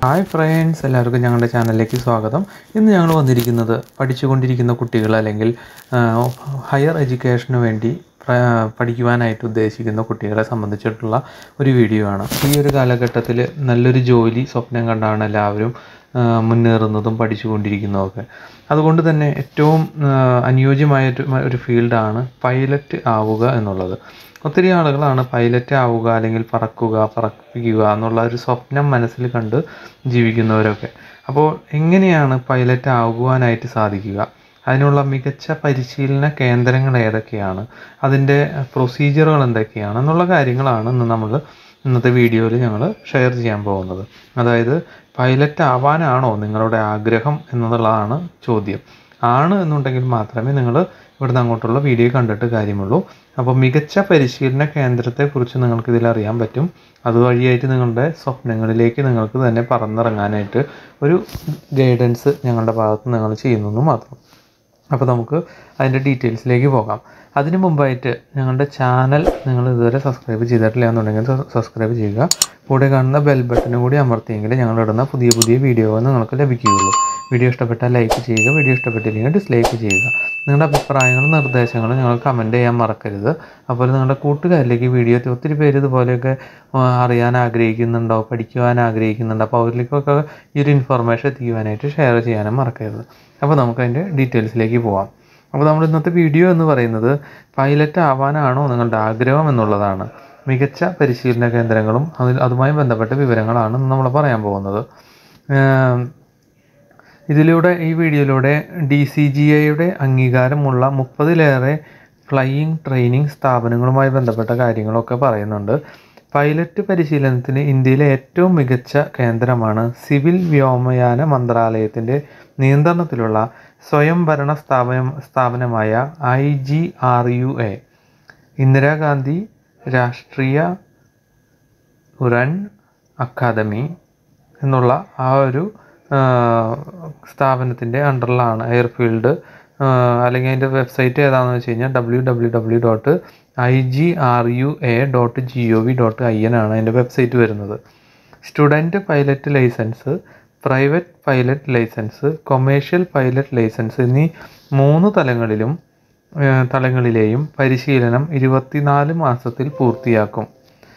hi friends എല്ലാവർക്കും ഞങ്ങളുടെ ചാനലിലേക്ക് സ്വാഗതം ഇന്ന് ഞങ്ങൾ വന്നിരിക്കുന്നത് പഠിച്ചുകൊണ്ടിരിക്കുന്ന കുട്ടികൾ അല്ലെങ്കിൽ ഹയർ എഡ്യൂക്കേഷന് വേണ്ടി പ്ര- പഠിക്കുവാനായിട്ട് ഉദ്ദേശിക്കുന്ന കുട്ടികളെ സംബന്ധിച്ചിട്ടുള്ള ഒരു വീഡിയോ ആണ് ഈ ഒരു കാലഘട്ടത്തിൽ നല്ലൊരു ജോലി സ്വപ്നം കണ്ടാണ് എല്ലാവരും ആ, മുന്നേറുന്നതും പഠിച്ചുകൊണ്ടിരിക്കുന്നതൊക്കെ അതുകൊണ്ട് തന്നെ ഏറ്റവും ആ, അനുയോജ്യമായ ഒരു- ഒരു ഫീൽഡാണ് പൈലറ്റ് ആവുക എന്നുള്ളത് ഒത്തിരി ആളുകളാണ് പൈലറ്റ് ആവുക അല്ലെങ്കിൽ പറക്കുക പറപ്പിക്കുക എന്നുള്ള ഒരു സ്വപ്നം മനസ്സിൽ കണ്ട് ജീവിക്കുന്നവരൊക്കെ അപ്പോൾ എങ്ങനെയാണ് പൈലറ്റ് ആകുവാനായിട്ട് സാധിക്കുക അതിനുള്ള മികച്ച പരിശീലന കേന്ദ്രങ്ങൾ ഏതൊക്കെയാണ് അതിൻ്റെ പ്രൊസീജിയറുകൾ എന്തൊക്കെയാണ് എന്നുള്ള കാര്യങ്ങളാണ് ഇന്ന് നമ്മൾ ഇന്നത്തെ വീഡിയോയിൽ ഞങ്ങൾ ഷെയർ ചെയ്യാൻ പോകുന്നത് അതായത് പൈലറ്റ് ആവാനാണോ നിങ്ങളുടെ ആഗ്രഹം എന്നുള്ളതാണ് ചോദ്യം ആണ് എന്നുണ്ടെങ്കിൽ മാത്രമേ നിങ്ങൾ ഇവിടുന്ന് അങ്ങോട്ടുള്ള വീഡിയോ കണ്ടിട്ട് കാര്യമുള്ളൂ അപ്പോൾ മികച്ച പരിശീലന കേന്ദ്രത്തെക്കുറിച്ച് നിങ്ങൾക്ക് ഇതിൽ അറിയാൻ പറ്റും അതുവഴിയായിട്ട് നിങ്ങളുടെ സ്വപ്നങ്ങളിലേക്ക് നിങ്ങൾക്ക് തന്നെ പറന്നിറങ്ങാനായിട്ട് ഒരു ഗൈഡൻസ് ഞങ്ങളുടെ ഭാഗത്ത് നിങ്ങൾ ചെയ്യുന്നെന്ന് മാത്രം അപ്പോൾ നമുക്ക് അതിൻ്റെ ഡീറ്റെയിൽസിലേക്ക് പോകാം അതിന് മുമ്പായിട്ട് ഞങ്ങളുടെ ചാനൽ നിങ്ങൾ ഇതുവരെ സബ്സ്ക്രൈബ് ചെയ്തിട്ടില്ല എന്നുണ്ടെങ്കിൽ സബ്സ്ക്രൈബ് ചെയ്യുക കൂടെ കാണുന്ന ബെൽ ബട്ടനും കൂടി അമർത്തിയെങ്കിൽ ഞങ്ങൾ ഇടുന്ന പുതിയ പുതിയ വീഡിയോകൾ നിങ്ങൾക്ക് ലഭിക്കുകയുള്ളൂ വീഡിയോ ഇഷ്ടപ്പെട്ടാൽ ലൈക്ക് ചെയ്യുക വീഡിയോ ഇഷ്ടപ്പെട്ടില്ലെങ്കിൽ ഡിസ്ലൈക്ക് ചെയ്യുക നിങ്ങളുടെ അഭിപ്രായങ്ങളും നിർദ്ദേശങ്ങളും ഞങ്ങൾ കമൻറ്റ് ചെയ്യാൻ മറക്കരുത് അപ്പോൾ നിങ്ങളുടെ കൂട്ടുകാരിലേക്ക് വീഡിയോ എത്തി ഒത്തിരി പേര് ഇതുപോലെയൊക്കെ ആ, അറിയാൻ ആഗ്രഹിക്കുന്നുണ്ടോ പഠിക്കുവാൻ ആഗ്രഹിക്കുന്നുണ്ടോ അപ്പോൾ അവരിലേക്കൊക്കെ ഈ ഒരു ഇൻഫർമേഷൻ എത്തിക്കുവാനായിട്ട് ഷെയർ ചെയ്യാനും മറക്കരുത് അപ്പോൾ നമുക്ക് അതിൻ്റെ ഡീറ്റെയിൽസിലേക്ക് പോവാം അപ്പോൾ നമ്മൾ ഇന്നത്തെ വീഡിയോ എന്ന് പറയുന്നത് പൈലറ്റ് ആവാനാണോ നിങ്ങളുടെ ആഗ്രഹം എന്നുള്ളതാണ് മികച്ച പരിശീലന കേന്ദ്രങ്ങളും അതിൽ അതുമായി ബന്ധപ്പെട്ട വിവരങ്ങളാണ് നമ്മൾ പറയാൻ പോകുന്നത് ഏം, ഇതിലൂടെ ഈ വീഡിയോയിലൂടെ ഡി സി ജി ഐയുടെ അംഗീകാരമുള്ള മുപ്പതിലേറെ ഫ്ലൈയിങ് ട്രെയിനിങ് സ്ഥാപനങ്ങളുമായി ബന്ധപ്പെട്ട കാര്യങ്ങളൊക്കെ പറയുന്നുണ്ട് പൈലറ്റ് പരിശീലനത്തിന് ഇന്ത്യയിലെ ഏറ്റവും മികച്ച കേന്ദ്രമാണ് സിവിൽ വ്യോമയാന മന്ത്രാലയത്തിൻ്റെ നിയന്ത്രണത്തിലുള്ള സ്വയംഭരണ സ്ഥാപനം സ്ഥാപനമായ I G R U A Indira Gandhi Rashtriya Uran academy എന്നുള്ള ആ ഒരു സ്ഥാപനത്തിൻ്റെ അണ്ടറിലാണ് എയർഫീൽഡ് അല്ലെങ്കിൽ അതിൻ്റെ വെബ്സൈറ്റ് ഏതാണെന്ന് വെച്ച് കഴിഞ്ഞാൽ W W W dot I G R U A dot G O V dot I N ആണ് അതിൻ്റെ വെബ്സൈറ്റ് വരുന്നത് student pilot licence private pilot licence commercial pilot licence എന്നീ മൂന്ന് തലങ്ങളിലും ഏഹ്, തലങ്ങളിലെയും പരിശീലനം ഇരുപത്തിനാല് മാസത്തിൽ പൂർത്തിയാക്കും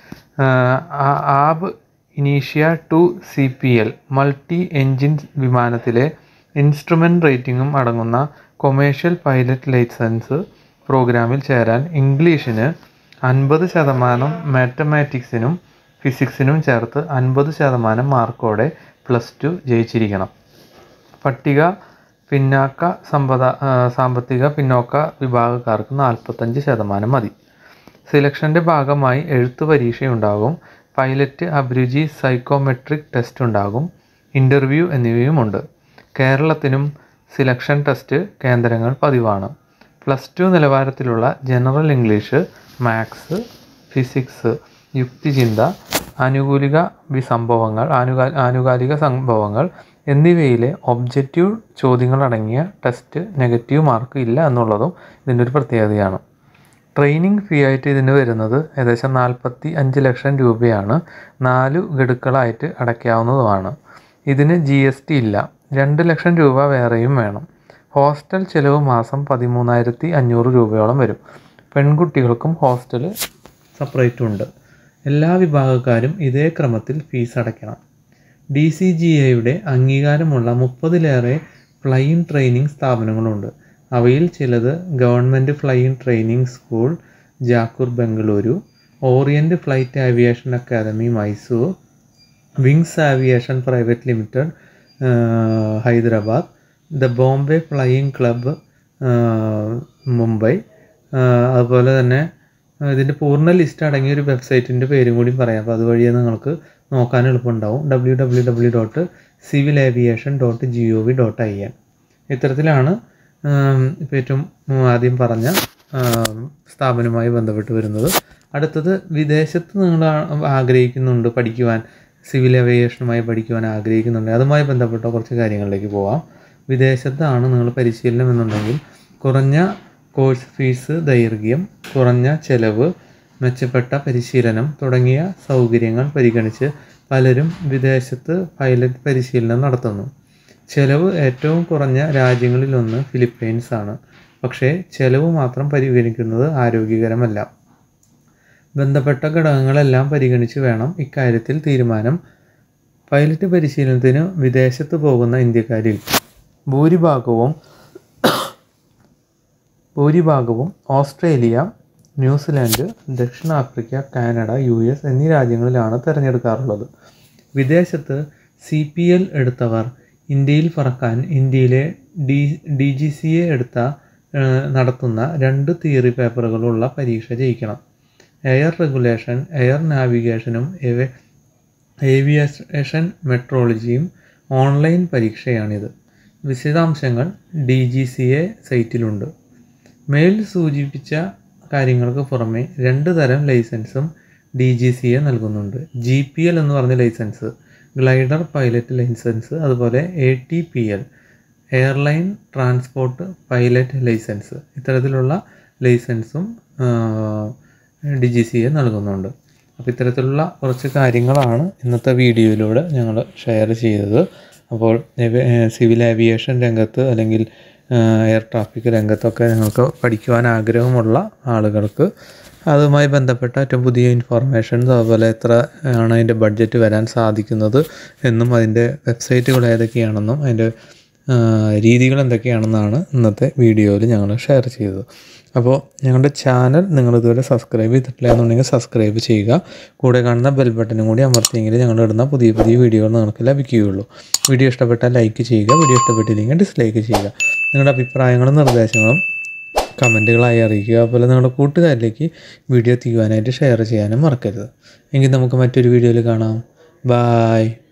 ആഹ് ആ- ആബ് ഇനീഷ്യ ടു C P L multi engine വിമാനത്തിലെ ഇൻസ്ട്രുമെൻ്റ് റേറ്റിംഗും അടങ്ങുന്ന കൊമേഴ്ഷ്യൽ പൈലറ്റ് ലൈസൻസ് പ്രോഗ്രാമിൽ ചേരാൻ ഇംഗ്ലീഷിന് അൻപത് ശതമാനം മാത്തമാറ്റിക്സിനും ഫിസിക്സിനും ചേർത്ത് അൻപത് ശതമാനം മാർക്കോടെ പ്ലസ് ടു ജയിച്ചിരിക്കണം പട്ടിക പിന്നാക്ക സമ്പദ ആ, സാമ്പത്തിക പിന്നോക്ക വിഭാഗക്കാർക്ക് നാൽപ്പത്തഞ്ച് ശതമാനം മതി സെലക്ഷൻ്റെ ഭാഗമായി എഴുത്ത് പരീക്ഷയുണ്ടാകും പൈലറ്റ് അഭിരുചി സൈക്കോമെട്രിക് ടെസ്റ്റ് ഉണ്ടാകും ഇൻ്റർവ്യൂ എന്നിവയുമുണ്ട് കേരളത്തിനും സിലക്ഷൻ ടെസ്റ്റ് കേന്ദ്രങ്ങൾ പതിവാണ് പ്ലസ് ടു നിലവാരത്തിലുള്ള ജനറൽ ഇംഗ്ലീഷ് മാത്സ് ഫിസിക്സ് യുക്തിചിന്ത ആനുകൂലിക വിസംഭവങ്ങൾ ആനുകാ ആനുകാലിക സംഭവങ്ങൾ എന്നിവയിലെ ഒബ്ജക്റ്റീവ് ചോദ്യങ്ങളടങ്ങിയ ടെസ്റ്റ് നെഗറ്റീവ് മാർക്ക് ഇല്ല എന്നുള്ളതും ഇതിൻ്റെ ഒരു പ്രത്യേകതയാണ് ട്രെയിനിങ് ഫീ ആയിട്ട് ഇതിന് വരുന്നത് ഏകദേശം നാൽപ്പത്തി അഞ്ച് ലക്ഷം രൂപയാണ് നാല് ഗഡുക്കളായിട്ട് അടയ്ക്കാവുന്നതുമാണ് ഇതിന് ജി എസ് ടി ഇല്ല രണ്ട് ലക്ഷം രൂപ വേറെയും വേണം ഹോസ്റ്റൽ ചിലവ് മാസം പതിമൂന്നായിരത്തി അഞ്ഞൂറ് രൂപയോളം വരും പെൺകുട്ടികൾക്കും ഹോസ്റ്റൽ സെപ്പറേറ്റ് ഉണ്ട് എല്ലാ വിഭാഗക്കാരും ഇതേ ക്രമത്തിൽ ഫീസ് അടയ്ക്കണം ഡി സി ജി എയുടെ അംഗീകാരമുള്ള മുപ്പതിലേറെ ഫ്ലൈയിങ് ട്രെയിനിങ് സ്ഥാപനങ്ങളുണ്ട് അവയിൽ ചിലത് government flying training school Jakkur Bengaluru orient flight aviation academy Mysore wings aviation private limited Hyderabad the Bombay flying club Mumbai ആ, അതുപോലെ തന്നെ ഇതിൻ്റെ പൂർണ്ണ ലിസ്റ്റ് അടങ്ങിയ ഒരു വെബ്സൈറ്റിൻ്റെ പേരും കൂടി പറയാം അപ്പോൾ അതുവഴി നിങ്ങൾക്ക് നോക്കാൻ എളുപ്പമുണ്ടാവും W W W dot civil aviation dot G O V dot I N ഇത്തരത്തിലാണ് ഇപ്പോൾ ഏറ്റവും ഉം, ആദ്യം പറഞ്ഞ ആം, സ്ഥാപനവുമായി ബന്ധപ്പെട്ട് വരുന്നത് അടുത്തത് വിദേശത്ത് നിങ്ങൾ ആ- ആഗ്രഹിക്കുന്നുണ്ട് പഠിക്കുവാൻ സിവിൽ ഏവിയേഷനുമായി പഠിക്കുവാൻ ആഗ്രഹിക്കുന്നുണ്ട് അതുമായി ബന്ധപ്പെട്ട കുറച്ച് കാര്യങ്ങളിലേക്ക് പോവാം വിദേശത്താണ് നിങ്ങൾ പരിശീലനം എന്നുണ്ടെങ്കിൽ കുറഞ്ഞ കോഴ്സ് ഫീസ് ദൈർഘ്യം കുറഞ്ഞ ചെലവ് മെച്ചപ്പെട്ട പരിശീലനം തുടങ്ങിയ സൗകര്യങ്ങൾ പരിഗണിച്ച് പലരും വിദേശത്ത് പൈലറ്റ് പരിശീലനം നടത്തുന്നു ചെലവ് ഏറ്റവും കുറഞ്ഞ രാജ്യങ്ങളിലൊന്ന് ഫിലിപ്പൈൻസ് ആണ് പക്ഷേ ചെലവ് മാത്രം പരിഗണിക്കുന്നത് ആരോഗ്യകരമല്ല ബന്ധപ്പെട്ട ഘടകങ്ങളെല്ലാം പരിഗണിച്ച് വേണം ഇക്കാര്യത്തിൽ തീരുമാനം പൈലറ്റ് പരിശീലനത്തിന് വിദേശത്ത് പോകുന്ന ഇന്ത്യക്കാരിൽ ഭൂരിഭാഗവും ഭൂരിഭാഗവും ഓസ്ട്രേലിയ ന്യൂസിലാൻഡ് ദക്ഷിണാഫ്രിക്ക കാനഡ യു എസ് എന്നീ രാജ്യങ്ങളിലാണ് തിരഞ്ഞെടുക്കാറുള്ളത് വിദേശത്ത് സി പി എൽ എടുത്തവർ ഇന്ത്യയിൽ പറക്കാൻ ഇന്ത്യയിലെ D D G C A എടുത്ത ഏഹ്, നടത്തുന്ന രണ്ട് തിയറി പേപ്പറുകളുള്ള പരീക്ഷ ജയിക്കണം എയർ റെഗുലേഷൻ എയർ നാവിഗേഷനും ഏവ- ഏവിയേഷൻ മെട്രോളജിയും ഓൺലൈൻ പരീക്ഷയാണിത് വിശദാംശങ്ങൾ ഡി ജി സി എ സൈറ്റിലുണ്ട് മേൽ സൂചിപ്പിച്ച കാര്യങ്ങൾക്ക് പുറമെ രണ്ട് തരം ലൈസൻസും ഡി ജി സി എ നൽകുന്നുണ്ട് ജി പി എൽ എന്ന് പറഞ്ഞ ലൈസൻസ് ഗ്ലൈഡർ പൈലറ്റ് ലൈസൻസ് അതുപോലെ A T P L airline transport pilot licence ഇത്തരത്തിലുള്ള ലൈസൻസും ഡി ജി സി എ നൽകുന്നുണ്ട് അപ്പോൾ ഇത്തരത്തിലുള്ള കുറച്ച് കാര്യങ്ങളാണ് ഇന്നത്തെ വീഡിയോയിലൂടെ ഞങ്ങൾ ഷെയർ ചെയ്തത് അപ്പോൾ ഏവി- ഏഹ് സിവിൽ ഏവിയേഷൻ രംഗത്ത് അല്ലെങ്കിൽ ഏഹ് എയർ ട്രാഫിക് രംഗത്തൊക്കെ ഞങ്ങൾക്ക് പഠിക്കുവാൻ ആഗ്രഹമുള്ള ആളുകൾക്ക് അതുമായി ബന്ധപ്പെട്ട ഏറ്റവും പുതിയ ഇൻഫോർമേഷൻസ് അതുപോലെ എത്ര ആണ് അതിൻ്റെ ബഡ്ജറ്റ് വരാൻ സാധിക്കുന്നത് എന്നും അതിൻ്റെ വെബ്സൈറ്റുകൾ ഏതൊക്കെയാണെന്നും അതിൻ്റെ ആ, രീതികൾ എന്തൊക്കെയാണെന്നാണ് ഇന്നത്തെ വീഡിയോയിൽ ഞങ്ങൾ ഷെയർ ചെയ്തത് അപ്പോൾ ഞങ്ങളുടെ ചാനൽ നിങ്ങൾ ഇതുവരെ സബ്സ്ക്രൈബ് ചെയ്തിട്ടില്ല എന്നുണ്ടെങ്കിൽ സബ്സ്ക്രൈബ് ചെയ്യുക കൂടെ കാണുന്ന ബെൽ ബട്ടനും കൂടി അമർത്തിയെങ്കിൽ ഞങ്ങൾ ഇടുന്ന പുതിയ പുതിയ വീഡിയോകൾ നിങ്ങൾക്ക് ലഭിക്കുകയുള്ളൂ വീഡിയോ ഇഷ്ടപ്പെട്ടാൽ ലൈക്ക് ചെയ്യുക വീഡിയോ ഇഷ്ടപ്പെട്ടില്ലെങ്കിൽ ഡിസ്ലൈക്ക് ചെയ്യുക നിങ്ങളുടെ അഭിപ്രായങ്ങളും നിർദ്ദേശങ്ങളും കമൻറ്റുകളായി അറിയിക്കുക അതുപോലെ നിങ്ങളുടെ കൂട്ടുകാരിലേക്ക് വീഡിയോ എത്തിക്കുവാനായിട്ട് ഷെയർ ചെയ്യാനും മറക്കരുത് എങ്കിൽ നമുക്ക് മറ്റൊരു വീഡിയോയിൽ കാണാം ബായ്